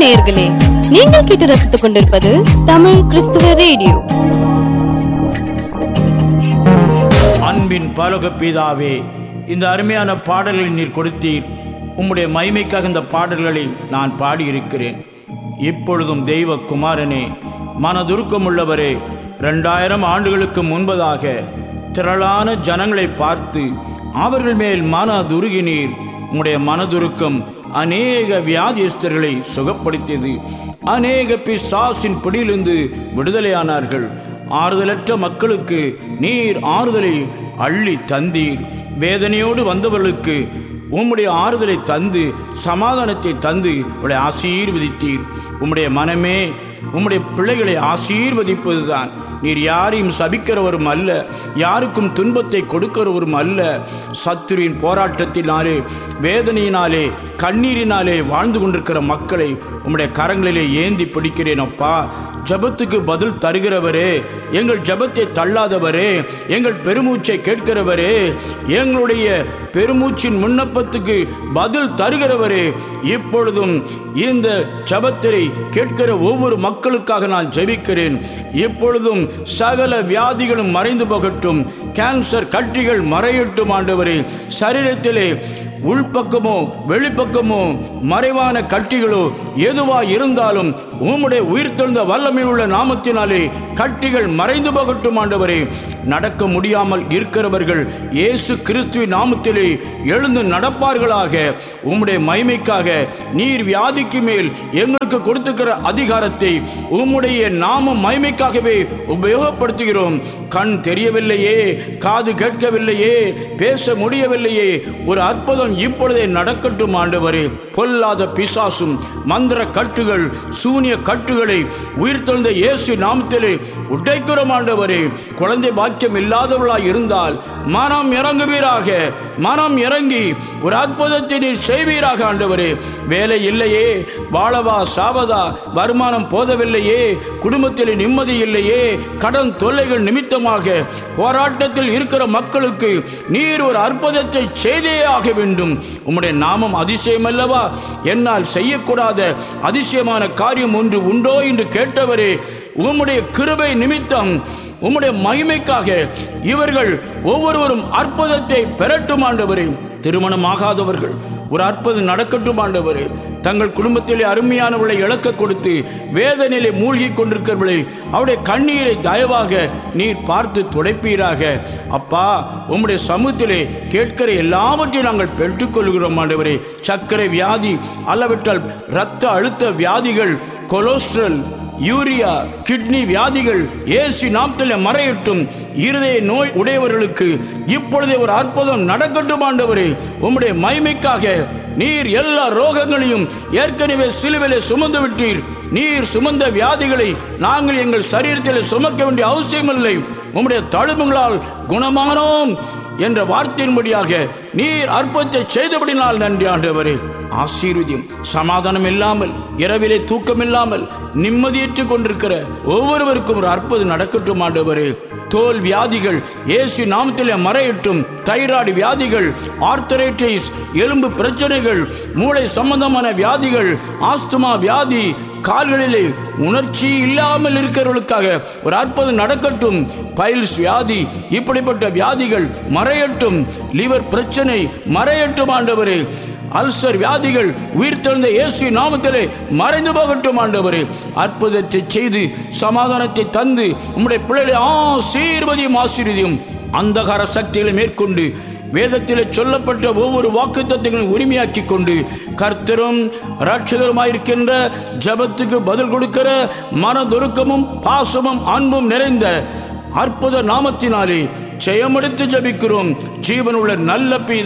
நேயர்களே நீங்கள் கேட்டு ரசித்துக் கொண்டிருப்பது தமிழ் கிறிஸ்துவ ரேடியோ அன்பின் பலக பிதாவே இந்த அருமையான பாடல்களை நீர் கொடுத்தீர் உம்முடைய மகிமைக்காக இந்த பாடல்களை நான் பாடியிருக்கிறேன் இப்பொழுதும் தெய்வ குமாரனே மனதுருக்கமுள்ளவரே ரெண்டாயிரம் ஆண்டுகளுக்கு முன்பதாக திரளான ஜனங்களை பார்த்து அவர்கள் மேல் மனதுருகினீர் உம்முடைய மனதுருக்கம் அநேக வியாதியஸ்தர்களை சுகப்படுத்தியது அநேக பிசாசின் பிடியிலிருந்து விடுதலையானார்கள் ஆறுதலற்ற மக்களுக்கு நீர் ஆறுதலை அள்ளி தந்தீர் வேதனையோடு வந்தவர்களுக்கு உம்முடைய ஆறுதலை தந்து சமாதானத்தை தந்து உடைய ஆசீர்வதித்தீர் உம்முடைய மனமே உம்முடைய பிள்ளைகளை ஆசீர்வதிப்பதுதான் நீர் யாரையும் சபிக்கிறவரும் அல்ல யாருக்கும் துன்பத்தை கொடுக்கிறவரும் அல்ல சத்துருவின் போராட்டத்தினாலே வேதனையினாலே கண்ணீரினாலே வாழ்ந்து கொண்டிருக்கிற மக்களை உம்முடைய கரங்களிலே ஏந்தி பிடிக்கிறேன் அப்பா ஜபத்துக்கு பதில் தருகிறவரே எங்கள் ஜபத்தை தள்ளாதவரே எங்கள் பெருமூச்சை கேட்கிறவரே எங்களுடைய பெருமூச்சின் முன்னப்பத்துக்கு பதில் தருகிறவரே இப்பொழுதும் இந்த ஜபத்தை கேட்கிற ஒவ்வொரு மக்களுக்காக நான் ஜெபிக்கிறேன் இப்பொழுதும் சகல வியாதிகளும் மறைந்து போகட்டும் கேன்சர் கட்டிகள் மறையட்டும் ஆண்டவரே சரீரத்திலே உள்பக்கமோ வெளிப்பக்கமோ மறைவான கட்டிகளோ எதுவா இருந்தாலும் உம்முடைய உயிர்த்தெழுந்த வல்லமையில் உள்ள நாமத்தினாலே கட்டிகள் மறைந்து போகட்டும் ஆண்டவரே நடக்க முடியாமல் இருக்கிறவர்கள் இயேசு கிறிஸ்துவின் நாமத்திலே எழுந்து நடப்பார்களாக உம்முடைய மகிமைக்காக நீர் வியாதிக்கு மேல் எங்களுக்கு கொடுத்துக்கிற அதிகாரத்தை உம்முடைய நாம மகிமைக்காகவே உபயோகப்படுத்துகிறோம் கண் தெரியவில்லையே காது கேட்கவில்லையே பேச முடியவில்லையே ஒரு அற்புதம் இப்பொழுதே நடக்கட்டும் ஆண்டவரே பொல்லாத பிசாசும் மந்திர கட்டுகள் சூனிய கட்டுகளை உயிர்த்தெழுந்த இயேசு நாமத்திலே உடைக்கிறோம் ஆண்டவரே குழந்தை பாக்கியம் இல்லாதவர்களாய் இருந்தால் மனம் இறங்குவீராக மனம் இறங்கி ஒரு அற்புதத்தை நீர் செய்வீராக ஆண்டவரே வேலை இல்லையே வாழவா சாவதா வருமானம் போதவில்லையே குடும்பத்தில் நிம்மதி இல்லையே கடன் தொல்லைகள் நிமித்தமாக போராட்டத்தில் இருக்கிற மக்களுக்கு நீர் ஒரு அற்புதத்தை செய்தே ஆக வேண்டும் உம்முடைய நாமம் அதிசயம் அல்லவா என்னால் செய்யக்கூடாத அதிசயமான காரியம் ஒன்று உண்டோ என்று கேட்டவரே உம்முடைய கிருபை நிமித்தம் உம்முடைய மகிமைக்காக இவர்கள் ஒவ்வொருவரும் அற்புதத்தை பெறட்டும் ஆண்டவரே திருமணம் ஆகாதவர்கள் ஒரு அற்புதம் நடக்கட்டும் ஆண்டவரே தங்கள் குடும்பத்திலே அருமையானவர்களை இழக்க கொடுத்து வேதனையிலே மூழ்கி கொண்டிருக்கிறவர்களை அவருடைய கண்ணீரை தயவாக நீர் பார்த்து துடைப்பீராக அப்பா உம்முடைய சமூகத்திலே கேட்கிற எல்லாவற்றையும் நாங்கள் பெற்றுக்கொள்கிறோம் ஆண்டவரே சர்க்கரை வியாதி அளவிட்டால் இரத்த அழுத்த வியாதிகள் கொலஸ்ட்ரல் யூரியா கிட்னி வியாதிகள் ஏசி நாமத்தில் மறையட்டும் இருதய நோய் உடையவர்களுக்கு இப்பொழுதே ஒரு அற்புதம் நடக்கட்டும் ஆண்டவரே உம்முடைய மகிமைக்காக நீர் எல்லா ரோகங்களையும் ஏற்கனவே சிலுவிலே சுமந்து விட்டீர் நீர் சுமந்த வியாதிகளை நாங்கள் எங்கள் சரீரத்தில் சுமக்க வேண்டிய அவசியமில்லை உம்முடைய தழும்புகளால் குணமானோம் என்ற வார்த்தையின்படியாக நீர் அற்புதத்தை செய்தபடினால் நன்றி ஆண்டவரே ஆசீர்வதியும் சமாதானம் இல்லாமல் இரவிலே தூக்கம் இல்லாமல் நிம்மதியற்று கொண்டிருக்கிற ஒவ்வொருவருக்கும் ஒரு அற்புதம் நடக்கட்டும் ஆண்டவரே தோல் வியாதிகள் இயேசு நாமத்திலே மறையட்டும் தைராய்டு வியாதிகள் ஆர்த்தரைட்டிஸ் எலும்பு பிரச்சனைகள் மூளை சம்பந்தமான வியாதிகள் ஆஸ்துமா வியாதி கால்களிலே உணர்ச்சி இல்லாமல் இருக்கிறவர்களுக்காக ஒரு அற்புதம் நடக்கட்டும் பைல்ஸ் வியாதி இப்படிப்பட்ட வியாதிகள் மறையட்டும் லிவர் பிரச்சனை மறையட்டும் ஆண்டவரே அல்சர் வியாதிகள் உயிர்த்தெழுந்த இயேசு நாமத்திலே மறைந்து போகட்டும் ஆண்டவரே அற்புதத்தை செய்து சமாதானத்தை தந்து உம்முடைய பிள்ளைகளை ஆசீர்வதியும் ஆசீர்வதியும் அந்தகார சக்திகளை மேற்கொண்டு வேதத்தில் சொல்லப்பட்ட ஒவ்வொரு வாக்குத்தத்தங்களையும் உரிமையாக்கி கொண்டு கர்த்தரும் ரட்சகருமாயிருக்கின்ற ஜபத்துக்கு பதில் கொடுக்கிற மனதுருக்கமும் பாசமும் அன்பும் நிறைந்த அற்புத நாமத்தினாலே ஜெயமெடுத்து ஜபிக்கிறோம் ஜீவனுள்ள நல்ல பீத